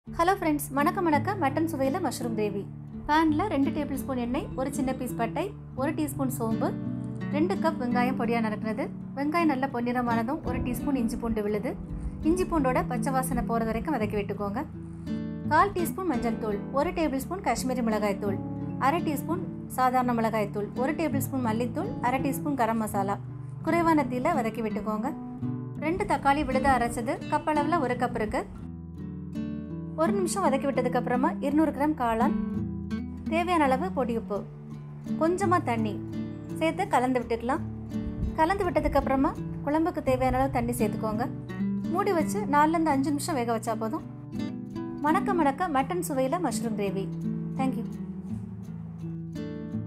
hello friends மணக்க மணக்க mutton சுவையில் மஷ்ரூம் கிரேவி பேனில் ரெண்டு டேபிள் ஸ்பூன் எண்ணெய் ஒரு சின்ன பீஸ் பட்டை ஒரு டீஸ்பூன் சோம்பு ரெண்டு கப் வெங்காயம் பொடியாக நறுக்குனது வெங்காயம் நல்லா பொன்னிறமானதும் ஒரு டீஸ்பூன் இஞ்சி பூண்டு விழுது இஞ்சி பூண்டோட பச்சை வாசனை போகிறது வரைக்கும் வதக்கி விட்டுக்கோங்க கால் டீஸ்பூன் மஞ்சள் தூள் ஒரு டேபிள் ஸ்பூன் காஷ்மீரி மிளகாய் தூள் அரை டீஸ்பூன் சாதாரண மிளகாய் தூள் ஒரு டேபிள் ஸ்பூன் மல்லித்தூள் அரை டீஸ்பூன் கரம் மசாலா குறைவான தீல வதக்கி விட்டுக்கோங்க ரெண்டு தக்காளி விழுத அரைச்சது கப் அளவில் ஒரு கப் இருக்கு ஒரு நிமிஷம் வதக்கி விட்டதுக்கு அப்புறமா இருநூறு கிராம் காளான் தேவையான அளவு பொடி உப்பு கொஞ்சமாக தண்ணி சேர்த்து கலந்து விட்டுக்கலாம் கலந்து விட்டதுக்கு அப்புறமா குழம்புக்கு தேவையான அளவு தண்ணி சேர்த்துக்கோங்க மூடி வச்சு நாலுலேருந்து அஞ்சு நிமிஷம் வேக வச்சா போதும் மணக்க மணக்க மட்டன் சுவையில் மஷ்ரூம் கிரேவி தேங்க்யூ